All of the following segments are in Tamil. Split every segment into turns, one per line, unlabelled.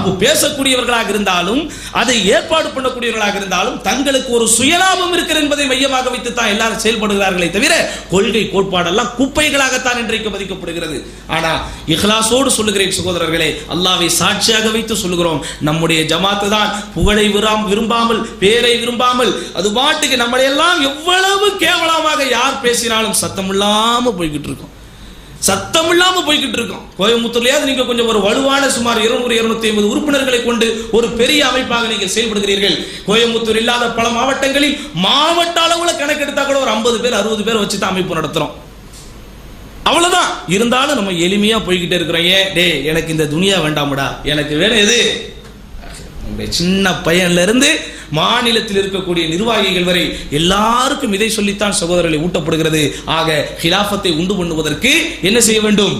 அப்போ பேசக்கூடியவர்களாக இருந்தாலும் அதை ஏற்பாடு பண்ணக்கூடியவர்களாக இருந்தாலும் தங்களுக்கு ஒரு சுயலாபம் இருக்கிறது என்பதை மையமாக வைத்து தான் எல்லாரும் செயல்படுகிறார்களே தவிர கொள்கை கோட்பாடெல்லாம் குப்பைகளாகத்தான் இன்றைக்கு மதிக்கப்படுகிறது ஆனா இஹ்லாசோடு சொல்லுகிறேன் சகோதரர்களே அல்லாவை சாட்சியாக வைத்து சொல்லுகிறோம் நம்முடைய ஜமாத்து தான் புகழை விராம் விரும்பாமல் பேரை விரும்பாமல் அது பாட்டுக்கு நம்மளை எல்லாம் எவ்வளவு கேவலமாக யார் பேசினாலும் சத்தம் இல்லாம போய்கிட்டு இருக்கோம் சத்தம் இல்லாம போய்கிட்டு இருக்கோம் கோயம்புத்தூர்லயாவது நீங்க கொஞ்சம் ஒரு வலுவான சுமார் இருநூறு இருநூத்தி ஐம்பது உறுப்பினர்களை கொண்டு ஒரு பெரிய அமைப்பாக நீங்கள் செயல்படுகிறீர்கள் கோயம்புத்தூர் இல்லாத பல மாவட்டங்களில் மாவட்ட அளவுல கணக்கெடுத்தா கூட ஒரு ஐம்பது பேர் அறுபது பேர் வச்சு தான் அமைப்பு நடத்துறோம் அவ்வளவுதான் இருந்தாலும் நம்ம எளிமையா போய்கிட்டே இருக்கிறோம் ஏன் டேய் எனக்கு இந்த துனியா வேண்டாம்டா எனக்கு வேணும் எது நம்முடைய சின்ன பையன்ல இருந்து மாநிலத்தில் இருக்கக்கூடிய நிர்வாகிகள் வரை எல்லாருக்கும் இதை சொல்லித்தான் சகோதரர்களை ஊட்டப்படுகிறது ஆக ஹிலாஃபத்தை உண்டு பண்ணுவதற்கு என்ன செய்ய வேண்டும்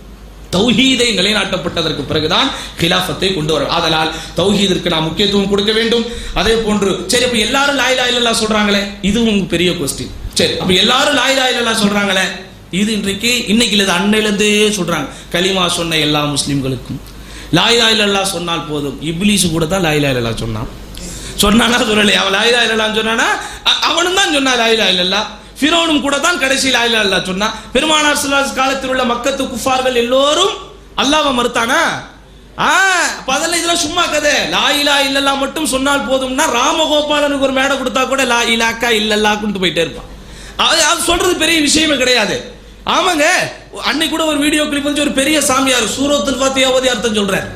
தௌஹீதை நிலைநாட்டப்பட்டதற்கு பிறகுதான் ஹிலாஃபத்தை கொண்டு வர ஆதலால் தௌஹீதிற்கு நாம் முக்கியத்துவம் கொடுக்க வேண்டும் அதே போன்று சரி அப்ப எல்லாரும் லாய் லாய் இல்லல்லா சொல்றாங்களே இதுவும் பெரிய கொஸ்டின் சரி அப்ப எல்லாரும் லாய் லாய் இல்லல்லா சொல்றாங்களே இது இன்றைக்கு இன்னைக்கு இல்லை அன்னையிலிருந்தே சொல்றாங்க கலிமா சொன்ன எல்லா முஸ்லிம்களுக்கும் லாய் லாய் இல்லல்லா சொன்னால் போதும் இப்லீஸ் கூட தான் லாய் லாய் இல்லல்லா சொன்னான் சொன்னானா சொல்லலையா அவன் லாய் லாய் இல்லல்லான்னு சொன்னானா அ- அவனும் தான் சொன்னா லாய் லாய் இல்லல்லா ஃபிரோனும் கூட தான் கடைசி லாய் லாய் இல்லல்லா சொன்னா பெருமானார் ஸல்லல்லாஹு காலத்தில் உள்ள மக்கத்து குஃபார்கள் எல்லோரும் அல்லாஹ்வை மறுத்தானா ஆ அப்ப அதெல்லாம் இதெல்லாம் சும்மா கதை லா இலா இல்லல்லா மட்டும் சொன்னால் போதும்னா ராமகோபாலனுக்கு ஒரு மேடை கொடுத்தா கூட லா இலாக்கா இல்லல்லாக்குன்ட்டு போயிட்டே இருப்பான் அது அது சொல்றது பெரிய விஷயமே கிடையாது ஆமாங்க அன்னைக்கு கூட ஒரு வீடியோ கிளிப் வந்து ஒரு பெரிய சாமியார் சூரத்துல் ஃபாத்தியா ஓதி அர்த்தம் சொல்றார்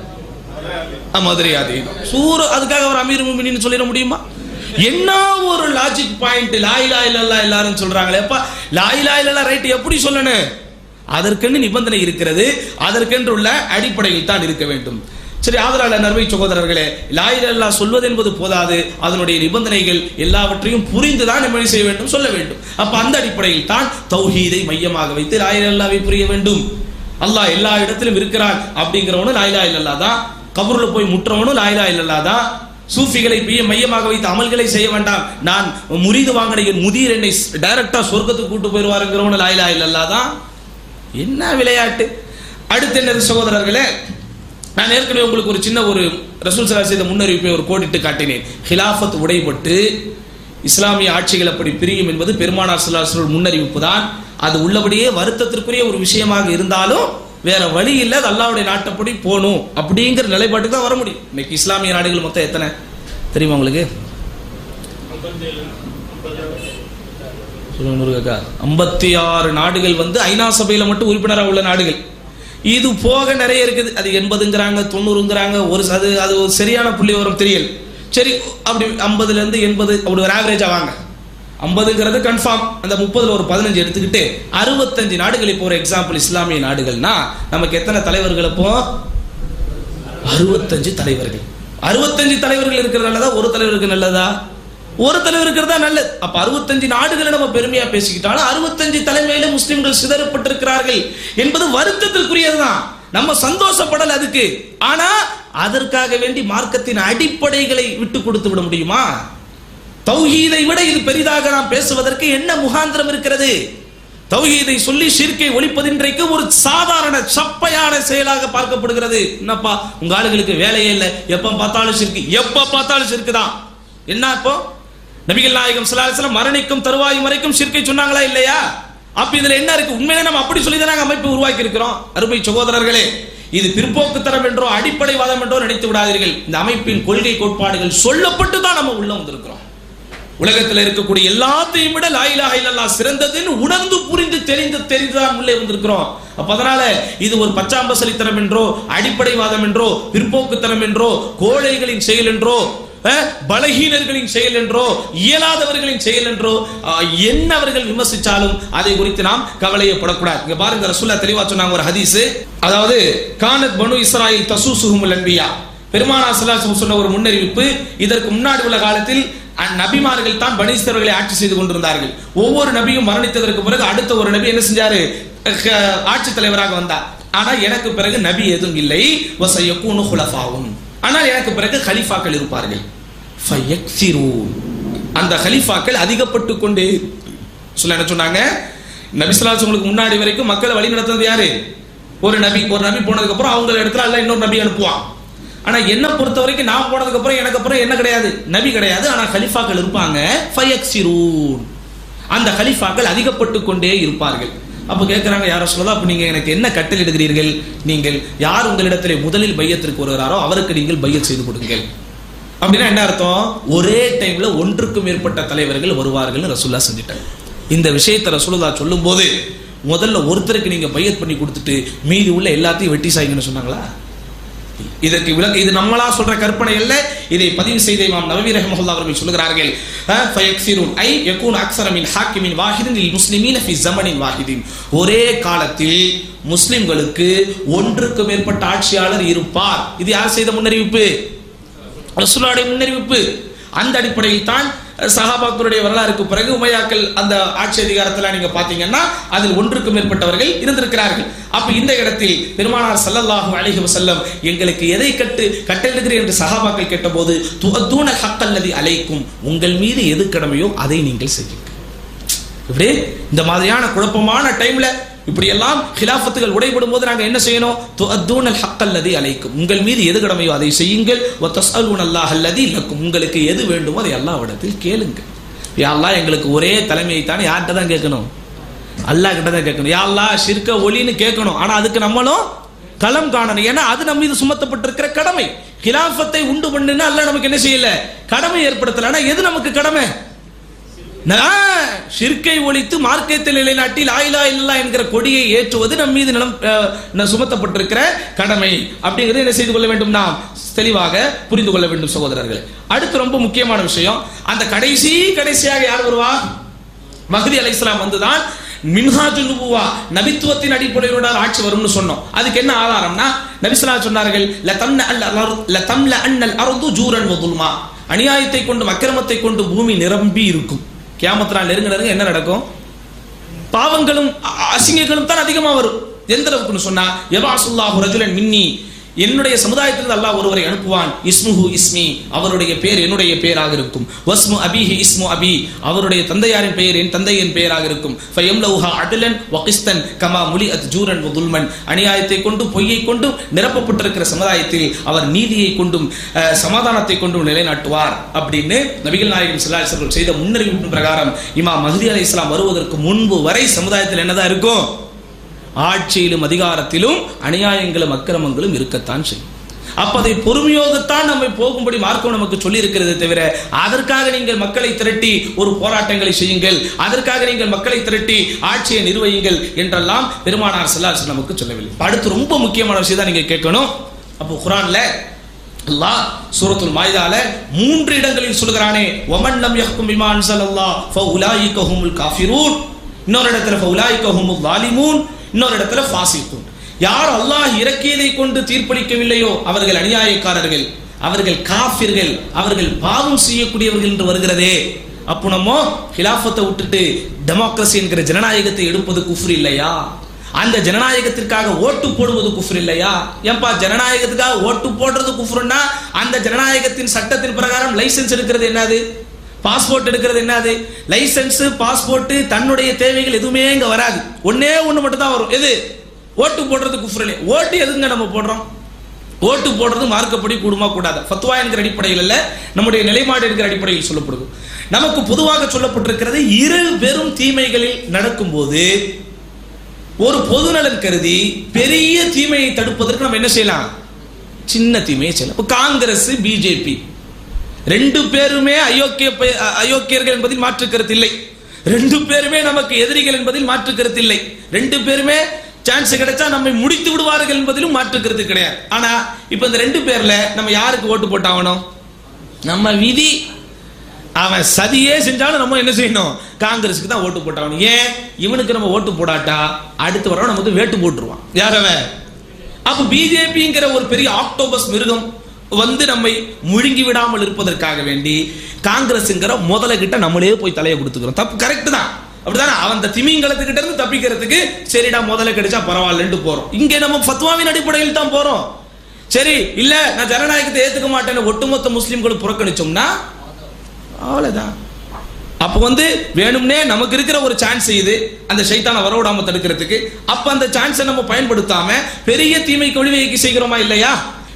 மதுரை அது சூர அதுக்காக அவர் அமீர் முமினின்னு சொல்லிட முடியுமா என்ன ஒரு லாஜிக் பாயிண்ட் லாயிலா இல்லல்லா எல்லாரும் சொல்றாங்களே அப்பா லாயிலா இல்லல்லா ரைட் எப்படி சொல்லணும் அதற்கென்று நிபந்தனை இருக்கிறது அதற்கென்று உள்ள அடிப்படையில் தான் இருக்க வேண்டும் சரி ஆதலால நர்வை சகோதரர்களே லாயிலல்லா சொல்வது என்பது போதாது அதனுடைய நிபந்தனைகள் எல்லாவற்றையும் புரிந்துதான் நம்ம என்ன செய்ய வேண்டும் சொல்ல வேண்டும் அப்ப அந்த அடிப்படையில் தான் தௌஹீதை மையமாக வைத்து லாயிலல்லாவை புரிய வேண்டும் அல்லாஹ் எல்லா இடத்திலும் இருக்கிறான் அப்படிங்கிறவனும் லாயிலா இல்லல்லா தான் கபூர்ல போய் முற்றவனும் லாயிலா இல்லல்லா தான் சூஃபிகளை பிய மையமாக வைத்து அமல்களை செய்ய வேண்டாம் நான் முறிது வாங்கின என் முதிர் என்னை டைரக்டா சொர்க்கத்துக்கு கூட்டு போயிருவாருங்கிறவனு லாயிலா இல்லல்லா தான் என்ன விளையாட்டு அடுத்து என்ன சகோதரர்களே நான் ஏற்கனவே உங்களுக்கு ஒரு சின்ன ஒரு ரசூல் சலா செய்த முன்னறிவிப்பை ஒரு கோடிட்டு காட்டினேன் ஹிலாஃபத் உடைபட்டு இஸ்லாமிய ஆட்சிகள் அப்படி பிரியும் என்பது பெருமானார் ஸல்லல்லாஹு முன்னறிவிப்பு தான் அது உள்ளபடியே வருத்தத்திற்குரிய ஒரு விஷயமாக இருந்தாலும் வேற வழி இல்லை அது அல்லாஹ்வுடைய நாட்டப்படி போகணும் அப்படிங்கிற நிலைப்பாட்டுக்கு தான் வர முடியும் இன்னைக்கு இஸ்லாமிய நாடுகள் மொத்தம் எத்தனை தெரியுமா உங்களுக்கு சொல்லுங்க முருகக்கா ஐம்பத்தி ஆறு நாடுகள் வந்து ஐநா சபையில மட்டும் உறுப்பினராக உள்ள நாடுகள் இது போக நிறைய இருக்குது அது எண்பதுங்கிறாங்க தொண்ணூறுங்கிறாங்க ஒரு ச- அது அது ஒரு சரியான புள்ளி வரும் தெரியல சரி அப்படி ஐம்பதுல இருந்து எண்பது அப்படி ஒரு ஆவரேஜா வாங்க ஐம்பதுங்கிறது கன்ஃபார்ம் அந்த முப்பதுல ஒரு பதினஞ்சு எடுத்துக்கிட்டு அறுபத்தஞ்சு நாடுகள் இப்போ ஒரு எக்ஸாம்பிள் இஸ்லாமிய நாடுகள்னா நமக்கு எத்தனை தலைவர்கள் இப்போ அறுபத்தஞ்சு தலைவர்கள் அறுபத்தஞ்சு தலைவர்கள் இருக்கிறது நல்லதா ஒரு தலைவருக்கு நல்லதா ஒரு தலைவர் இருக்கிறதா நல்லது அப்ப அறுபத்தஞ்சு நாடுகளை நம்ம பெருமையா பேசிக்கிட்டாலும் அறுபத்தஞ்சு தலைமையில முஸ்லிம்கள் சிதறப்பட்டிருக்கிறார்கள் என்பது வருத்தத்திற்குரியதுதான் நம்ம சந்தோஷப்படல அதுக்கு ஆனா அதற்காக வேண்டி மார்க்கத்தின் அடிப்படைகளை விட்டு கொடுத்து விட முடியுமா தௌஹீதை விட இது பெரிதாக நாம் பேசுவதற்கு என்ன முகாந்திரம் இருக்கிறது தௌஹீதை சொல்லி ஷிர்கை ஒழிப்பது இன்றைக்கு ஒரு சாதாரண சப்பையான செயலாக பார்க்கப்படுகிறது என்னப்பா உங்க ஆளுங்களுக்கு வேலையே இல்லை எப்ப பார்த்தாலும் ஷிர்கு எப்ப பார்த்தாலும் ஷிர்கு தான் என்ன இப்போ நபிகள் நாயகம் ஸல்லல்லாஹு அலைஹி வஸல்லம் மரணிக்கும் தருவாயும் வரைக்கும் ஷிர்கை சொன்னாங்களா இல்லையா அப்ப இதுல என்ன இருக்கு உண்மையிலே நம்ம அப்படி சொல்லி தான் அமைப்பு உருவாக்கி இருக்கிறோம் அருமை சகோதரர்களே இது பிற்போக்குத்தனம் என்றோ அடிப்படைவாதம் என்றோ நினைத்து விடாதீர்கள் இந்த அமைப்பின் கொள்கை கோட்பாடுகள் சொல்லப்பட்டு தான் நம்ம உள்ள வந்திருக்கிறோம் உலகத்தில் இருக்கக்கூடிய எல்லாத்தையும் விட லா இலாஹ இல்லல்லாஹ் சிறந்ததுன்னு உணர்ந்து புரிந்து தெரிந்து தெரிந்துதான் உள்ளே வந்திருக்கிறோம் அப்ப அதனால இது ஒரு பச்சாம்பசலித்தனம் என்றோ அடிப்படைவாதம் என்றோ பிற்போக்குத்தனம் என்றோ கோழைகளின் செயல் என்றோ அஹ், பலகீனர்களின் செயல் என்றோ இயலாதவர்களின் செயல் என்றோ அஹ், என்ன அவர்கள் விமர்சிச்சாலும் அதை குறித்து நாம் கவலையப்படக்கூடாது இங்க பாருங்க ரசூல்லா தெளிவா சொன்னாங்க ஒரு ஹதீஸ் அதாவது கானத் பனு இஸ்ராயில் தசூசுஹுமுல் அன்பியா பெருமானா ஸல்லல்லாஹு சொன்ன ஒரு முன்னறிவிப்பு இதற்கு முன்னாடி உள்ள காலத்தில் அந் நபிமார்கள் தான் பனிஸ்தர்களை ஆட்சி செய்து கொண்டிருந்தார்கள் ஒவ்வொரு நபியும் மரணித்ததற்கு பிறகு அடுத்த ஒரு நபி என்ன செஞ்சாரு அஹ், ஆட்சி தலைவராக வந்தார் ஆனா எனக்கு பிறகு நபி எதுவும் இல்லை வசயக்கூனு ஹுலஃபாவும் ஆனால் எனக்கு பிறகு கலீஃபாக்கள் இருப்பார்கள் ஃபயக்சிரூன். அந்த கலீஃபாக்கள் அதிகப்பட்டு கொண்டே சொல்ல என்ன சொன்னாங்க நபிசுல்லாஸ் உங்களுக்கு முன்னாடி வரைக்கும் மக்களை வழி நடத்துறது யாரு ஒரு நபி ஒரு நபி போனதுக்கு அப்புறம் அவங்க இடத்துல அல்ல இன்னொரு நபி அனுப்புவான் ஆனா என்ன பொறுத்த வரைக்கும் நான் போனதுக்கு அப்புறம் எனக்கு அப்புறம் என்ன கிடையாது நபி கிடையாது ஆனா கலிஃபாக்கள் இருப்பாங்க ஃபயக்சிரூன் அந்த கலிஃபாக்கள் அதிகப்பட்டு கொண்டே இருப்பார்கள் அப்ப கேட்கிறாங்க யார சொல்லலாம் அப்ப நீங்க எனக்கு என்ன கட்டளிடுகிறீர்கள் நீங்கள் யார் உங்களிடத்திலே முதலில் பையத்திற்கு வருகிறாரோ அவருக்கு நீங்கள் பையத் செய்து கொடுங்கள் அப்படின்னா என்ன அர்த்தம் ஒரே டைம்ல ஒன்றுக்கும் மேற்பட்ட தலைவர்கள் வருவார்கள் ரசூல்லா செஞ்சுட்டாங்க இந்த விஷயத்தை ரசூலுல்லா சொல்லும் போது முதல்ல ஒருத்தருக்கு நீங்க பையத் பண்ணி கொடுத்துட்டு மீதி உள்ள எல்லாத்தையும் வெட்டி சாய்ங்கன்னு சொன்னாங்களா இதற்கு விளக்க இது நம்மளா சொல்ற கற்பனை அல்ல இதை பதிவு செய்த இமாம் நவவி ரஹ்மத்துல்லாஹி அவர்கள் சொல்கிறார்கள் ஃபயக்சிருன் ஐ யகூன் அக்ஸர மின் ஹாக்கிமின் வாஹிதின் லில் முஸ்லிமீன ஃபி ஸமனின் வாஹிதின் ஒரே காலத்தில் முஸ்லிம்களுக்கு ஒன்றுக்கு மேற்பட்ட ஆட்சியாளர் இருப்பார் இது யார் செய்த முன்னறிவிப்பு ரசூலுடைய முன்னறிவிப்பு அந்த அடிப்படையில் தான் சஹாபாக்களுடைய வரலாறுக்கு பிறகு உமையாக்கள் அந்த ஆட்சி அதிகாரத்தில் நீங்க பாத்தீங்கன்னா அதில் ஒன்றுக்கு மேற்பட்டவர்கள் இருந்திருக்கிறார்கள் அப்ப இந்த இடத்தில் பெருமானார் ஸல்லல்லாஹு அலைஹி வஸல்லம் எங்களுக்கு எதை கட்டு கட்டளிடுகிறீர் என்று சஹாபாக்கள் கேட்டபோது துஅத்தூன ஹக்கல்லதி அலைக்கும் உங்கள் மீது எது கடமையோ அதை நீங்கள் செய்யுங்கள் இப்படி இந்த மாதிரியான குழப்பமான டைம்ல இப்படி எல்லாம் ஹிலாஃபத்துகள் உடைபடும் போது நாங்க என்ன செய்யணும் துஅத்தூனல் ஹக்கல்லதி அலைக்கும் உங்கள் மீது எது கடமையோ அதை செய்யுங்கள் வ தஸ்அலூன அல்லாஹ் அல்லதி லக்கும் உங்களுக்கு எது வேண்டுமோ அதை அல்லாஹ்விடத்தில் கேளுங்க யா அல்லாஹ் எங்களுக்கு ஒரே தலைமையை தானே யார்கிட்ட தான் கேட்கணும் அல்லாஹ் கிட்ட தான் கேட்கணும் யா அல்லாஹ் ஷிர்க ஒளின்னு கேட்கணும் ஆனா அதுக்கு நம்மளும் களம் காணணும் ஏன்னா அது நம்ம மீது சுமத்தப்பட்டிருக்கிற கடமை கிலாஃபத்தை உண்டு பண்ணுன்னு அல்லாஹ் நமக்கு என்ன செய்யல கடமை ஏற்படுத்தல ஆனா எது நமக்கு கடமை நான் ஷிர்கை ஒழித்து மார்க்கத்தில் நிலைநாட்டி லாயிலா இல்லா என்கிற கொடியை ஏற்றுவது நம் மீது நிலம் அஹ், ந- சுமத்தப்பட்டிருக்கிற கடமை அப்படிங்கிறது என்ன செய்து கொள்ள வேண்டும் நாம் தெளிவாக புரிந்து கொள்ள வேண்டும் சகோதரர்கள் அடுத்து ரொம்ப முக்கியமான விஷயம் அந்த கடைசி கடைசியாக யார் வருவா மஹதி அலைஹிஸ்ஸலாம் வந்துதான் மின்ஹாஜு நுபுவா நபித்துவத்தின் அடிப்படையிலோட ஆட்சி வரும்னு சொன்னோம் அதுக்கு என்ன ஆதாரம்னா நபிஸ்லா சொன்னார்கள் லதம்ன அல் அலர்- லதம்ல அன்னல் அர்து ஜூரன் வதுல்மா அநியாயத்தை கொண்டும் அக்கிரமத்தை கொண்டு பூமி நிரம்பி இருக்கும் கியாமத் நாள் நெருங்க நெருங்க என்ன நடக்கும் பாவங்களும் அ- அசிங்கங்களும் தான் அதிகமா வரும் எந்த அளவுக்குன்னு சொன்னா யபாசுல்லாஹு ரஜுலன் மின்னி என்னுடைய சமுதாயத்திலிருந்து அல்லாஹ் ஒருவரை அனுப்புவான் இஸ்முஹு இஸ்மி அவருடைய பேர் என்னுடைய பெயராக இருக்கும் வஸ்மு அபிஹி இஸ்மு அபி அவருடைய தந்தையாரின் பெயர் என் தந்தையின் பெயராக இருக்கும் ஃபயம்லவுஹா அடலன் வகிஸ்தன் கமா முலி அத் ஜூரன் துல்மன் அநியாயத்தை கொண்டு பொய்யை கொண்டும் நிரப்பப்பட்டிருக்கிற சமுதாயத்தில் அவர் நீதியை கொண்டும் அஹ், சமாதானத்தை கொண்டும் நிலைநாட்டுவார் அப்படின்னு நபிகள் நாயகம் ஸல்லல்லாஹு அலைஹி வஸல்லம் செய்த முன்னறிவிப்பின் பிரகாரம் இமாம் மஹதி அலைஹிஸ்ஸலாம் இஸ்லாம் வருவதற்கு முன்பு வரை சமுதாயத்தில் என்னதான் இருக்கும் ஆட்சியிலும் அதிகாரத்திலும் அநியாயங்களும் அக்கிரமங்களும் இருக்கத்தான் செய்யும் அப்ப அதை பொறுமையோகத்தான் நம்மை போகும்படி மார்க்கம் நமக்கு சொல்லி இருக்கிறது தவிர அதற்காக நீங்கள் மக்களை திரட்டி ஒரு போராட்டங்களை செய்யுங்கள் அதற்காக நீங்கள் மக்களை திரட்டி ஆட்சியை நிர்வகியுங்கள் என்றெல்லாம் பெருமானார் செல்லார் நமக்கு சொல்லவில்லை அடுத்து ரொம்ப முக்கியமான விஷயம் தான் நீங்க கேட்கணும் அப்போ குரான்ல அல்லாஹ் சூரத்துல் மாயிதால மூன்று இடங்களில் சொல்கிறானே ஒமன் லம் யஹ்கும் பிமா அன்ஸலல்லாஹ் ஃபஉலாயிக ஹுமுல் காஃபிரூன் இன்னொரு இடத்துல ஃபஉலாயிக ஹுமுல் ஸாலிமூன் இன்னொரு இடத்துல ஃபாசிகூன் யார் அல்லாஹ் இறக்கியதை கொண்டு தீர்ப்பளிக்கவில்லையோ அவர்கள் அநியாயக்காரர்கள் அவர்கள் காஃபிர்கள் அவர்கள் பாவம் செய்யக்கூடியவர்கள் என்று வருகிறதே அப்போ நம்ம ஹிலாஃபத்தை விட்டுட்டு டெமோக்ரஸி என்கிற ஜனநாயகத்தை எடுப்பது குஃப்ர் இல்லையா அந்த ஜனநாயகத்திற்காக ஓட்டு போடுவது குஃப்ர் இல்லையா ஏன்பா ஜனநாயகத்துக்காக ஓட்டு போடுறது குஃப்ருன்னா அந்த ஜனநாயகத்தின் சட்டத்தின் பிரகாரம் லைசென்ஸ் எடுக்கிறது என்னது பாஸ்போர்ட் எடுக்கிறது என்னது லைசென்ஸ் பாஸ்போர்ட் தன்னுடைய தேவைகள் எதுவுமே இங்க வராது ஒண்ணே ஒண்ணு மட்டும் தான் வரும் எது ஓட்டு போடுறது குஃப்ர் இல்லை ஓட்டு எதுங்க நம்ம போடுறோம் ஓட்டு போடுறது மார்க்கப்படி கூடுமா கூடாது ஃபத்வா என்கிற அடிப்படையில் அல்ல நம்முடைய நிலைப்பாடு என்கிற அடிப்படையில் சொல்லப்படுது நமக்கு பொதுவாக சொல்லப்பட்டிருக்கிறது இரு பெரும் தீமைகளில் நடக்கும்போது ஒரு பொதுநலன் கருதி பெரிய தீமையை தடுப்பதற்கு நம்ம என்ன செய்யலாம் சின்ன தீமையை செய்யலாம் இப்போ காங்கிரஸ் பிஜேபி ரெண்டு பேருமே அயோக்கிய பே- அ- அயோக்கியர்கள் என்பதில் மாற்று கருத்து இல்லை ரெண்டு பேருமே நமக்கு எதிரிகள் என்பதில் மாற்று கருத்து இல்லை ரெண்டு பேருமே சான்ஸ் கிடைச்சா நம்மை முடித்து விடுவார்கள் என்பதிலும் மாற்று கருத்து கிடையாது ஆனா இப்ப இந்த ரெண்டு பேர்ல நம்ம யாருக்கு ஓட்டு போட்டாகணும் நம்ம விதி அவன் சதியே செஞ்சாலும் நம்ம என்ன செய்யணும் காங்கிரஸுக்கு தான் ஓட்டு போட்டாகணும் ஏன் இவனுக்கு நம்ம ஓட்டு போடாட்டா அடுத்து வரவன் நமக்கு வேட்டு போட்டுருவான் யார் அவன் அப்ப பிஜேபிங்கிற ஒரு பெரிய ஆக்டோபஸ் மிருகம் வந்து நம்மை முழுங்கி விடாமல் இருப்பதற்காக வேண்டி காங்கிரஸ்ங்கிற முதல கிட்ட நம்மளே போய் தலையை கொடுத்துக்கிறோம் தப்பு கரெக்ட் தான் அப்படிதானே அவன் அந்த திமிங்கலத்துக்கிட்ட இருந்து தப்பிக்கிறதுக்கு சரிடா முதல்ல கிடைச்சா பரவாயில்லன்ட்டு போறோம் இங்க நம்ம ஃபத்வாவின் அடிப்படையில் தான் போறோம் சரி இல்ல நான் ஜனநாயகத்தை ஏத்துக்க மாட்டேன்னு ஒட்டுமொத்த முஸ்லிம்களும் புறக்கணிச்சோம்னா அவ்வளவுதான் அப்ப வந்து வேணும்னே நமக்கு இருக்கிற ஒரு சான்ஸ் இது அந்த சைத்தானை வரவிடாம தடுக்கிறதுக்கு அப்ப அந்த சான்ஸை நம்ம பயன்படுத்தாம பெரிய தீமைக்கு வழிவகைக்கு செய்கிறோமா இல்லையா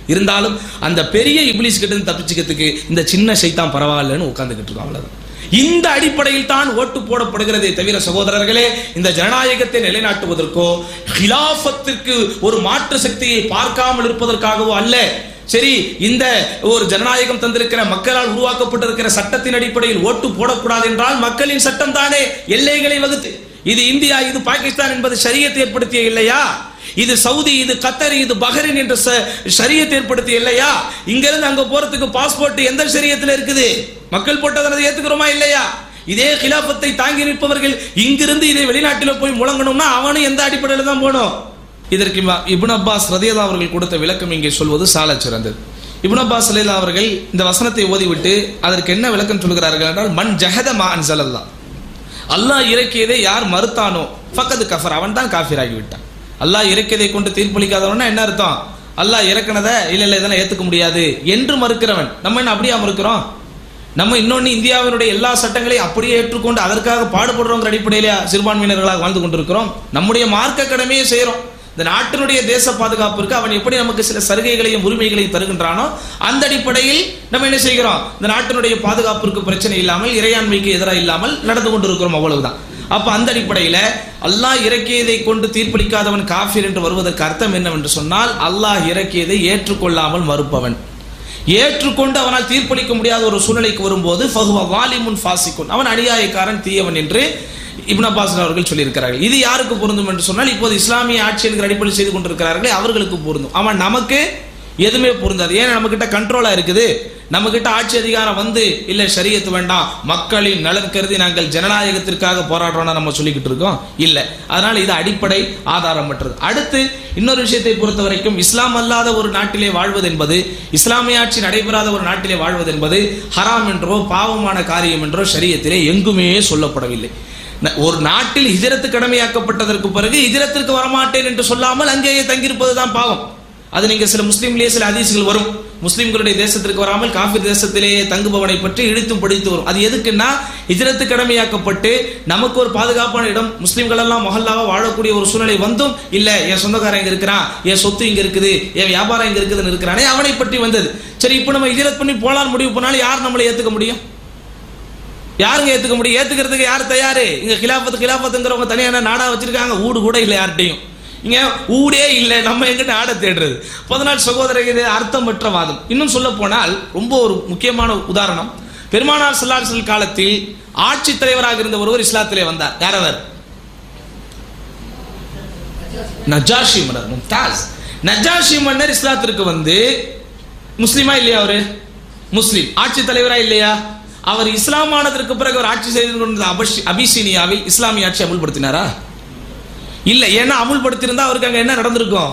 இருந்தாலும் அந்த பெரிய இப்லீஸ் கிட்ட இருந்து தப்பிச்சுக்கிறதுக்கு இந்த சின்ன சைத்தான் பரவாயில்லன்னு உட்கார்ந்துகிட்டு இருக்கோம் அவ்வளவுதான் இந்த அடிப்படையில் தான் ஓட்டு போடப்படுகிறதே தவிர சகோதரர்களே இந்த ஜனநாயகத்தை நிலைநாட்டுவதற்கோ ஹிலாஃபத்திற்கு ஒரு மாற்று சக்தியை பார்க்காமல் இருப்பதற்காகவோ அல்ல சரி இந்த ஒரு ஜனநாயகம் தந்திருக்கிற மக்களால் உருவாக்கப்பட்டிருக்கிற சட்டத்தின் அடிப்படையில் ஓட்டு போடக்கூடாது என்றால் மக்களின் சட்டம் தானே எல்லைகளை வகுத்து இது இந்தியா இது பாகிஸ்தான் என்பது ஷரியத்தை ஏற்படுத்திய இல்லையா இது சவுதி இது கத்தர் இது பஹ்ரைன் என்ற ஷரியத்தை ஏற்படுத்திய இல்லையா இங்க இருந்து அங்க போறதுக்கு பாஸ்போர்ட் எந்த ஷரியத்துல இருக்குது மக்கள் போட்டதை ஏத்துக்கிறோமா இல்லையா இதே கிலாபத்தை தாங்கி நிற்பவர்கள் இங்கிருந்து இதை வெளிநாட்டில் போய் முழங்கணும்னா அவனும் எந்த அடிப்படையில் தான் போகணும் இதற்கு இவ- இப்னு அப்பாஸ் ரதியதா அவர்கள் கொடுத்த விளக்கம் இங்கே சொல்வது சாலச் சிறந்தது இப்னு அப்பாஸ் ரலியல்லாஹு அவர்கள் இந்த வசனத்தை ஓதிவிட்டு அதற்கு என்ன விளக்கம் சொல்கிறார்கள் என்றால் மண் ஜஹத மா அன்சலல்லா அல்லாஹ் இறக்கியதை யார் மறுத்தானோ ஃபக்கது கஃபர் அவன் தான் காஃபிராகி விட்டான் அல்லாஹ் இறக்கியதை கொண்டு தீர்ப்பளிக்காதவனா என்ன அர்த்தம் அல்லாஹ் இறக்குனதை இல்ல இல்ல இதெல்லாம் ஏத்துக்க முடியாது என்று மறுக்கிறவன் நம்ம என்ன அப்படியா மறுக்கிறோம் நம்ம இன்னொன்னு இந்தியாவினுடைய எல்லா சட்டங்களையும் அப்படியே ஏற்றுக்கொண்டு அதற்காக பாடுபடுறோங்கிற அடிப்படையில சிறுபான்மையினர்களாக வாழ்ந்து கொண்டிருக்கிறோம் நம்முடைய மார்க்க கடமையை செய்யறோம் இந்த நாட்டினுடைய தேச பாதுகாப்பிற்கு அவன் எப்படி நமக்கு சில சலுகைகளையும் உரிமைகளையும் தருகின்றானோ அந்த அடிப்படையில் நம்ம என்ன செய்கிறோம் இந்த நாட்டினுடைய பாதுகாப்பிற்கு பிரச்சனை இல்லாமல் இறையாண்மைக்கு எதிராக இல்லாமல் நடந்து கொண்டிருக்கிறோம் அவ்வளவுதான் அப்ப அந்த அடிப்படையில அல்லாஹ் இறக்கியதை கொண்டு தீர்ப்பளிக்காதவன் காஃபிர் என்று வருவதற்கு அர்த்தம் என்னவென்று சொன்னால் அல்லாஹ் இறக்கியதை ஏற்றுக்கொள்ளாமல் மறுப்பவன் ஏற்றுக்கொண்டு அவனால் தீர்ப்பளிக்க முடியாத ஒரு சூழ்நிலைக்கு வரும்போது ஃபஹுவ வாலிமுன் ஃபாசிக்குன் அவன் அநியாயக்காரன் தீயவன் என்று இப்னு அப்பாஸ் அவர்கள் சொல்லியிருக்கிறார்கள் இது யாருக்கு பொருந்தும் என்று சொன்னால் இப்போது இஸ்லாமிய ஆட்சி என்கிற அடிப்படையில் செய்து கொண்டிருக்கிறார்களே அவர்களுக்கு பொருந்தும் அவன் நமக்கு எதுவுமே பொருந்தாது ஏன்னா நம்ம கிட்ட கண்ட்ரோலா இருக்குது நம்ம கிட்ட ஆட்சி அதிகாரம் வந்து இல்ல ஷரியத்து வேண்டாம் மக்களின் நலன் கருதி நாங்கள் ஜனநாயகத்திற்காக போராடுறோம்னா நம்ம சொல்லிக்கிட்டு இருக்கோம் இல்ல அதனால இது அடிப்படை ஆதாரமற்றது அடுத்து இன்னொரு விஷயத்தை பொறுத்த வரைக்கும் இஸ்லாம் அல்லாத ஒரு நாட்டிலே வாழ்வது என்பது இஸ்லாமிய ஆட்சி நடைபெறாத ஒரு நாட்டிலே வாழ்வது என்பது ஹராம் என்றோ பாவமான காரியம் என்றோ ஷரியத்திலே எங்குமே சொல்லப்படவில்லை ந- ஒரு நாட்டில் ஹிஜரத்து கடமையாக்கப்பட்டதற்கு பிறகு ஹிஜரத்திற்கு வரமாட்டேன் என்று சொல்லாமல் அங்கேயே தங்கியிருப்பது தான் பாவம் அது நீங்க சில முஸ்லீம்லயே சில ஹதீஸ்கள் வரும் முஸ்லிம்களுடைய தேசத்திற்கு வராமல் காஃபிர் தேசத்திலேயே தங்குபவனை பற்றி இழுத்தும் படித்து வரும் அது எதுக்குன்னா ஹிஜரத்து கடமையாக்கப்பட்டு நமக்கு ஒரு பாதுகாப்பான இடம் முஸ்லிம்கள் எல்லாம் மொஹல்லாவா வாழக்கூடிய ஒரு சூழ்நிலை வந்தும் இல்ல என் சொந்தக்காரன் இங்க இருக்கிறான் என் சொத்து இங்க இருக்குது என் வியாபாரம் இங்க இருக்குதுன்னு இருக்கிறானே அவனை பற்றி வந்தது சரி இப்போ நம்ம ஹிஜரத் பண்ணி போலான்னு முடிவு பண்ணாலும் யார் நம்மளை ஏத்துக்க முடியும் யாருங்க ஏத்துக்க முடியும் ஏத்துக்கிறதுக்கு யார் தயாரு இங்க கிலாபத்து கிலாபத்துங்கிறவங்க தனியான நாடா வச்சிருக்காங்க ஊடு கூட இல்லை யார்கிட்டையும் இங்க ஊடே இல்லை நம்ம எங்கிட்ட ஆட தேடுறது பதினாலு சகோதரர் இது அர்த்தமற்ற வாதம் இன்னும் சொல்ல போனால் ரொம்ப ஒரு முக்கியமான உதாரணம் பெருமானார் ஸல்லல்லாஹு காலத்தில் ஆட்சி தலைவராக இருந்த ஒருவர் இஸ்லாத்திலே வந்தார் யார் அவர் நஜாஷி மன்னர் மும்தாஸ் நஜாஷி மன்னர் இஸ்லாத்திற்கு வந்து முஸ்லிமா இல்லையா அவரு முஸ்லிம் ஆட்சி தலைவரா இல்லையா அவர் இஸ்லாமானதற்கு பிறகு அவர் ஆட்சி செய்து கொண்டிருந்த அபஷ்- அபிசீனியாவில் இஸ்லாமிய ஆட்சி அமுல்படுத்தினாரா இல்ல ஏன்னா அமுல்படுத்தியிருந்தா அவருக்கு அங்க என்ன நடந்திருக்கும்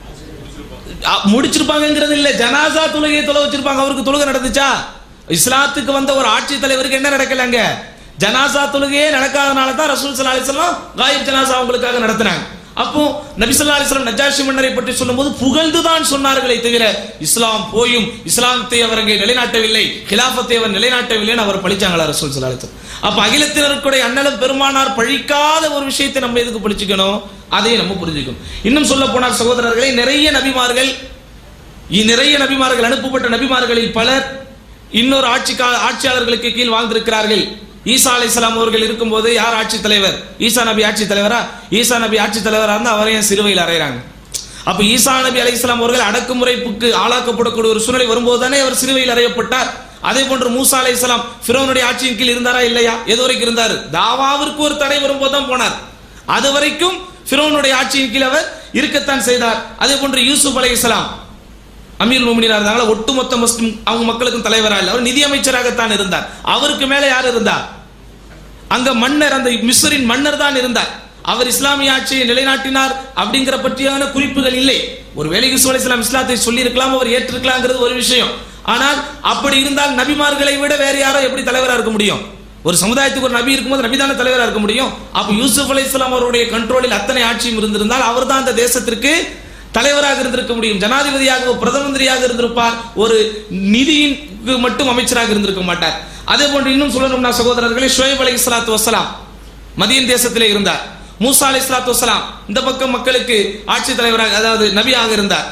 அ- முடிச்சிருப்பாங்கங்கிறது இல்ல ஜனாசா தொழுகையை தொலை வச்சிருப்பாங்க அவருக்கு தொழுகை நடந்துச்சா இஸ்லாத்துக்கு வந்த ஒரு ஆட்சி தலைவருக்கு என்ன நடக்கல அங்க ஜனாசா தொழுகையே நடக்காதனால தான் ரசூல் ஸல்லல்லாஹு அலைஹி வஸல்லம் காயிப் ஜனாசா அவங்களுக்காக நடத்தினாங்க அப்போ நபி ஸல்லல்லாஹு அலைஹி வஸல்லம் நஜாஷி மன்னரை பற்றி சொல்லும்போது புகழ்ந்து தான் சொன்னார்களே தவிர இஸ்லாம் போயும் இஸ்லாத்தை அவர்கள் நிலைநாட்டவில்லை கிலாஃபத்தை அவர் நிலைநாட்டவில்லைன்னு அவர் பழிச்சாங்களா ரசூல் ஸல்லல்லாஹு அலைஹி வஸல்லம் அப்ப அகிலத்தினருக்குடைய அண்ணலும் பெருமானார் பழிக்காத ஒரு விஷயத்தை நம்ம எதுக்கு பழிச்சுக்கணும் அதையும் நம்ம புரிஞ்சுக்கணும் இன்னும் சொல்ல போனால் சகோதரர்களே நிறைய நபிமார்கள் இ- நிறைய நபிமார்கள் அனுப்பப்பட்ட நபிமார்களில் பலர் இன்னொரு ஆட்சி கா- ஆட்சியாளர்களுக்கு கீழ் வாழ்ந்திருக்கிறார்கள் ஈசா அலைஹிஸ்ஸலாம் அவர்கள் இருக்கும்போது யார் ஆட்சி தலைவர் ஈசா நபி ஆட்சி தலைவரா ஈசா நபி ஆட்சி தலைவரா இருந்தா அவரையும் சிலுவையில் அறையிறாங்க அப்ப ஈசா நபி அலைஹிஸ்ஸலாம் அவர்கள் அடக்குமுறைப்புக்கு ஆளாக்கப்படக்கூடிய ஒரு சூழ்நிலை வரும்போது தானே அவர் சிலுவையில் அறையப்பட்டார் அதே போன்று மூசா அலைஹிஸ்ஸலாம் ஃபிரௌனுடைய ஆட்சியின் கீழ் இருந்தாரா இல்லையா எது வரைக்கும் இருந்தார் தாவாவிற்கு ஒரு தடை வரும்போது தான் போனார் அது வரைக்கும் ஃபிரௌனுடைய ஆட்சியின் கீழ் அவர் இருக்கத்தான் செய்தார் அதே போன்று யூசுப் அலைஹிஸ்ஸலாம் அமீர் மோமினா இருந்தாங்களா ஒட்டுமொத்த முஸ்லிம் அவங்க மக்களுக்கும் தலைவரா இல்ல அவர் நிதியமைச்சராகத்தான் இருந்தார் அவருக்கு மேல யார் இருந்தார் அங்க மன்னர் அந்த மிஸ்ரின் மன்னர் தான் இருந்தார் அவர் இஸ்லாமிய ஆட்சியை நிலைநாட்டினார் அப்படிங்கிற பற்றியான குறிப்புகள் இல்லை ஒருவேளை யூசுப் அலைஹிஸ்ஸலாம் இஸ்லாத்தை சொல்லி இருக்கலாம் அவர் ஏற்றிருக்கலாங்கிறது ஒரு விஷயம் ஆனால் அப்படி இருந்தால் நபிமார்களை விட வேற யாரோ எப்படி தலைவரா இருக்க முடியும் ஒரு சமுதாயத்துக்கு ஒரு நபி இருக்கும்போது நபி தானே தலைவரா இருக்க முடியும் அப்ப யூசுப் அலைஹிஸ்ஸலாம் அவருடைய கண்ட்ரோலில் அத்தனை ஆட்சியும் இருந்திருந்தால் அவர் தான் அந்த தேசத்திற்கு தலைவராக இருந்திருக்க முடியும் ஜனாதிபதியாக பிரதம மந்திரியாக இருந்திருப்பார் ஒரு நிதியின்க்கு மட்டும் அமைச்சராக இருந்திருக்க மாட்டார் அதே போன்று இன்னும் சொல்லணும்னா சகோதரர்களே ஷுவைப் அலை இஸ்லாத்து வசலாம் மதியன் தேசத்திலே இருந்தார் மூசா அலை இஸ்லாத்து வசலாம் இந்த பக்கம் மக்களுக்கு ஆட்சி தலைவராக அதாவது நபியாக இருந்தார்